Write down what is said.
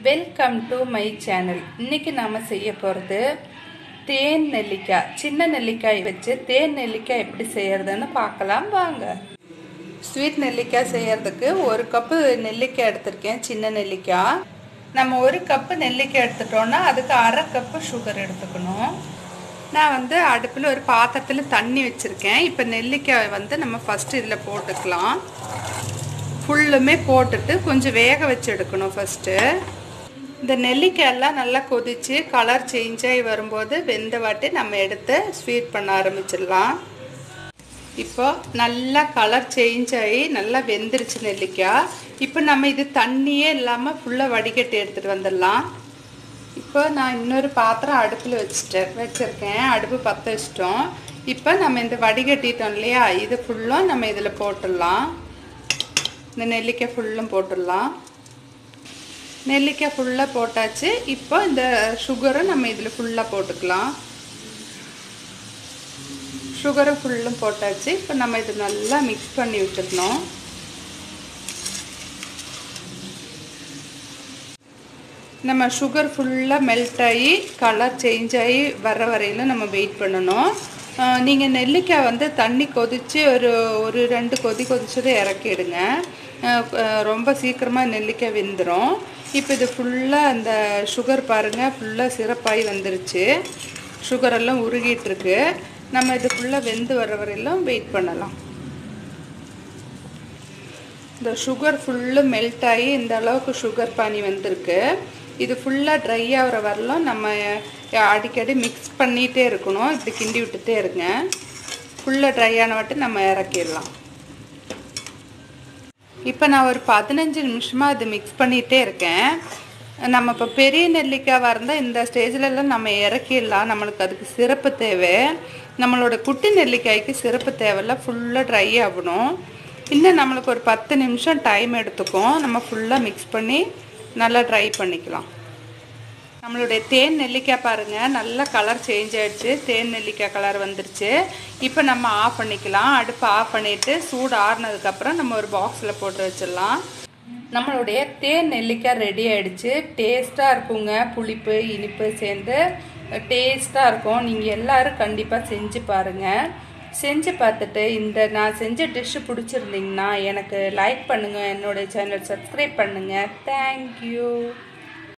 welcome to my channel இன்னைக்கு நாம் செய்ய போகிறது தேன் நெல்லிக்காய் சின்ன நெல்லிக்காய் வச்சு தேன் நெல்லிக்காய் எப்படி செய்யறதுன்னு பார்க்கலாம் வாங்க ஸ்வீட் நெல்லிக்காய் செய்யறதுக்கு ஒரு கப்பு நெல்லிக்காய் எடுத்திருக்கேன் சின்ன நெல்லிக்காய் நம்ம ஒரு கப்பு நெல்லிக்காய் எடுத்துட்டோம்னா அதுக்கு அரை கப்பு சுகர் எடுத்துக்கணும் நான் வந்து அடுப்பில் ஒரு பாத்திரத்தில் தண்ணி வச்சுருக்கேன் இப்போ நெல்லிக்காய் வந்து நம்ம ஃபஸ்ட்டு இதில் போட்டுக்கலாம் ஃபுல்லுமே போட்டுட்டு கொஞ்சம் வேக வச்சு எடுக்கணும் ஃபஸ்ட்டு இந்த நெல்லிக்காயெல்லாம் நல்லா கொதித்து கலர் சேஞ்ச் ஆகி வரும்போது வெந்த வாட்டி நம்ம எடுத்து ஸ்வீட் பண்ண ஆரம்பிச்சிடலாம் இப்போ நல்லா கலர் சேஞ்ச் ஆகி நல்லா வெந்துருச்சு நெல்லிக்காய் இப்போ நம்ம இது தண்ணியே இல்லாமல் ஃபுல்லாக வடிகட்டி எடுத்துகிட்டு வந்துடலாம் இப்போ நான் இன்னொரு பாத்திரம் அடுப்பில் வச்சுட்டேன் வச்சுருக்கேன் அடுப்பு பற்ற வச்சிட்டோம் இப்போ நம்ம இந்த வடிகட்டிட்டோம் இல்லையா இது ஃபுல்லும் நம்ம இதில் போட்டுடலாம் இந்த நெல்லிக்காய் ஃபுல்லும் போட்டுடலாம் நெல்லிக்காய் ஃபுல்லாக போட்டாச்சு இப்போ இந்த சுகரை நம்ம இதில் ஃபுல்லாக போட்டுக்கலாம் சுகரை ஃபுல்லும் போட்டாச்சு இப்போ நம்ம இது நல்லா மிக்ஸ் பண்ணி விட்டுடணும் நம்ம சுகர் ஃபுல்லாக மெல்ட் ஆகி கலர் சேஞ்ச் ஆகி வர வரையிலும் நம்ம வெயிட் பண்ணணும் நீங்கள் நெல்லிக்காய் வந்து தண்ணி கொதித்து ஒரு ஒரு ரெண்டு கொதி கொதிச்சதை இறக்கிடுங்க ரொம்ப சீக்கிரமாக நெல்லிக்காய் வெந்துடும் இப்போ இது ஃபுல்லாக அந்த சுகர் பாருங்கள் ஃபுல்லாக சிறப்பாகி வந்துருச்சு சுகரெல்லாம் உருகிட்டுருக்கு நம்ம இது ஃபுல்லாக வெந்து வர வரையிலும் வெயிட் பண்ணலாம் இந்த சுகர் ஃபுல்லு மெல்ட் ஆகி இந்த அளவுக்கு சுகர் பானி வந்திருக்கு இது ஃபுல்லாக ட்ரை ஆகிற வரலும் நம்ம அடிக்கடி மிக்ஸ் பண்ணிகிட்டே இருக்கணும் இப்படி கிண்டி விட்டுட்டே இருங்க ஃபுல்லாக ட்ரை ஆன வாட்டி நம்ம இறக்கிடலாம் இப்போ நான் ஒரு பதினஞ்சு நிமிஷமாக இது மிக்ஸ் பண்ணிகிட்டே இருக்கேன் நம்ம இப்போ பெரிய நெல்லிக்காவாக இருந்தால் இந்த ஸ்டேஜிலலாம் நம்ம இறக்கிடலாம் நம்மளுக்கு அதுக்கு சிறப்பு தேவை நம்மளோட குட்டி நெல்லிக்காய்க்கு சிறப்பு தேவையில்ல ஃபுல்லாக ட்ரை ஆகணும் இன்னும் நம்மளுக்கு ஒரு பத்து நிமிஷம் டைம் எடுத்துக்கும் நம்ம ஃபுல்லாக மிக்ஸ் பண்ணி நல்லா ட்ரை பண்ணிக்கலாம் நம்மளுடைய தேன் நெல்லிக்காய் பாருங்கள் நல்லா கலர் சேஞ்ச் ஆகிடுச்சு தேன் நெல்லிக்காய் கலர் வந்துருச்சு இப்போ நம்ம ஆஃப் பண்ணிக்கலாம் அடுப்பு ஆஃப் பண்ணிவிட்டு சூடு ஆறுனதுக்கப்புறம் நம்ம ஒரு பாக்ஸில் போட்டு வச்சிடலாம் நம்மளுடைய தேன் நெல்லிக்காய் ரெடி ஆகிடுச்சு டேஸ்ட்டாக இருக்குங்க புளிப்பு இனிப்பு சேர்ந்து டேஸ்ட்டாக இருக்கும் நீங்கள் எல்லோரும் கண்டிப்பாக செஞ்சு பாருங்கள் செஞ்சு பார்த்துட்டு இந்த நான் செஞ்ச டிஷ்ஷு பிடிச்சிருந்தீங்கன்னா எனக்கு லைக் பண்ணுங்கள் என்னோடய சேனல் சப்ஸ்கிரைப் பண்ணுங்கள் தேங்க்யூ